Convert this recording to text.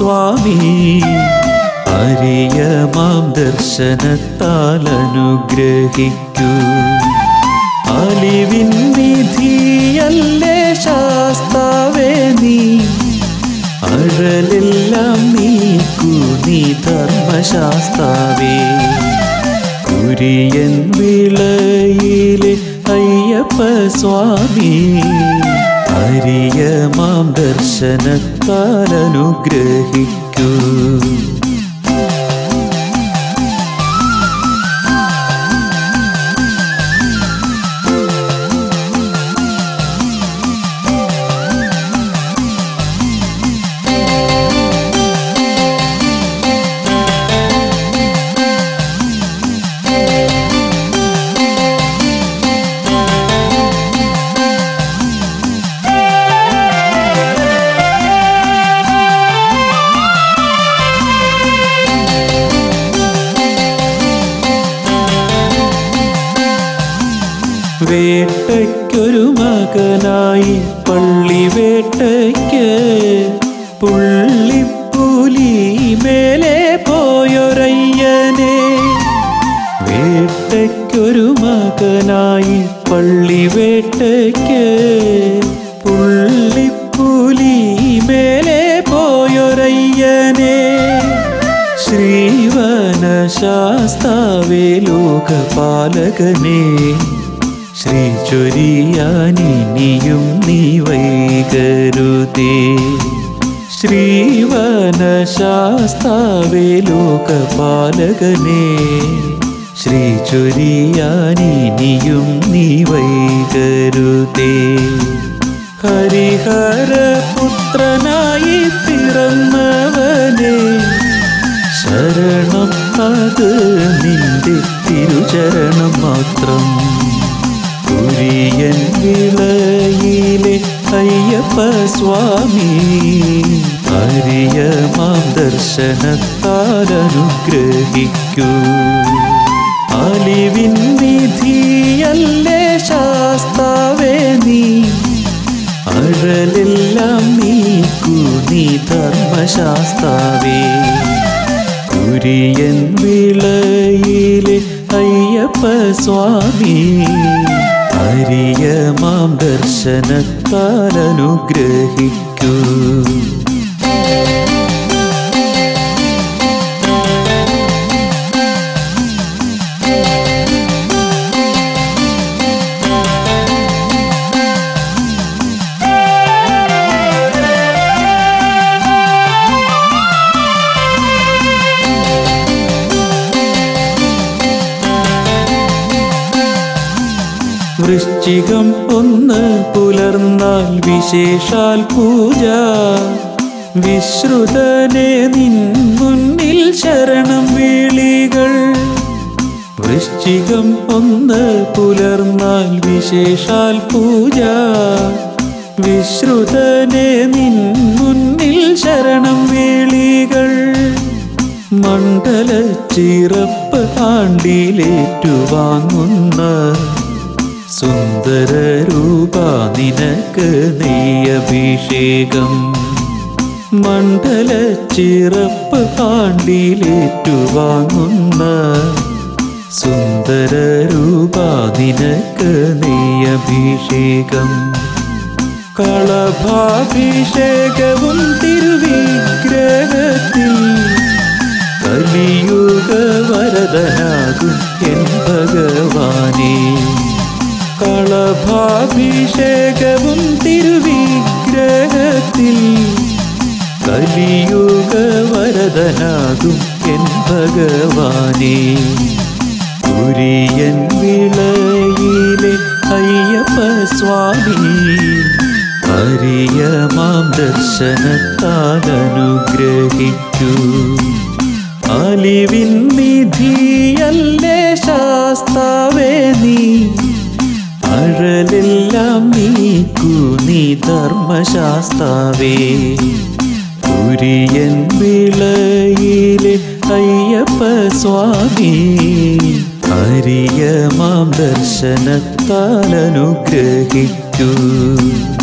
സ്വാമി അരിയമാം ദർശനത്താൽ അനുഗ്രഹിക്കൂ അലിവിൻ വിധിയല്ലേ ശാസ്താവേ നീ അഴലെല്ലാം നീക്കൂ നീ ധർമ്മശാസ്താവേ കുരിയൻ വിളയിലെ അയ്യപ്പ സ്വാമി അരിയമാം ദർശനത്താൽ അനുഗ്രഹിക്കൂ വേട്ടയ്ക്കൊരു മകനായി പള്ളി വേട്ടയ്ക്ക് പുള്ളിപ്പുലി മേലെ പോയൊരയ്യനെ വേട്ടയ്ക്കൊരു മകനായി പള്ളി വേട്ടയ്ക്ക് പുള്ളിപ്പുലി മേലെ പോയൊരയ്യനെ ശ്രീവനശാസ്താവേ ലോകപാലകനേ ശ്രീ ചൊരിയാനിനിയും നീ വൈകരുതേ ശ്രീവനശാസ്താവേ ലോകപാലകനേ ശ്രീ ചൊരിയാനിനിയും നീ വൈകരുതേ ഹരിഹരപുത്രനായി പിറന്നവനേ ശരണം അത് നിന്റെ തിരുചരണം മാത്രം കുരിയൻ വിളയിലെ അയ്യപ്പ സ്വാമി ഹരിയമാം ദർശനത്താൽ അനുഗ്രഹിക്കൂ അലിവിൻ വിധിയല്ലേ ശാസ്താവേ നീ അഴലെല്ലാം നീക്കൂ നീ ധർമ്മശാസ്താവേ കുരിയൻ വിളയിലെ അയ്യപ്പ സ്വാമി ഹരിയമാം ദർശനത്താൽ അനുഗ്രഹിക്കൂ വൃശ്ചികം ഒന്ന് പുലർന്നാൽ വിശേഷാൽ പൂജ വിശ്രുതനെ നിൻ മുന്നിൽ ശരണം വിളികൾ വൃശ്ചികം ഒന്ന് പുലർന്നാൽ വിശേഷാൽ പൂജ വിശ്രുതനെ നിൻ മുന്നിൽ ശരണം വിളികൾ മണ്ഡല ചിറപ്പ് ആണ്ടിലേറ്റുവാങ്ങുന്ന സുന്ദര രൂപ നിനക്ക് നെയ്യഭിഷേകം മണ്ഡല ചിറപ്പ് പാണ്ടിലേറ്റുവാങ്ങുന്ന സുന്ദര രൂപ നിനക്ക് നെയ്യഭിഷേകം കളഭാഭിഷേകവും തിരുവിഗ്രഹത്തിൽ കലിയുഗ വരദനാകും എൻ ഭഗവാനേ കളഭാഭിഷേകവും തിരുവിഗ്രഹത്തിൽ കലിയുഗ വരദനാകും എൻ ഭഗവാനേ കുരിയൻ വിളയിലെ അയ്യപ്പ സ്വാമി ഹരിയമാം ദർശനത്താൽ അനുഗ്രഹിക്കൂ അലിവിൻ നിധിയല്ലേ ശാസ്താവേ നീ അഴലെല്ലാം നീക്കൂ നീ ധർമ്മശാസ്താവേ കുരിയൻ വിളയിലെ അയ്യപ്പ സ്വാമി ഹരിയമാം ദർശനത്താൽ അനുഗ്രഹിക്കൂ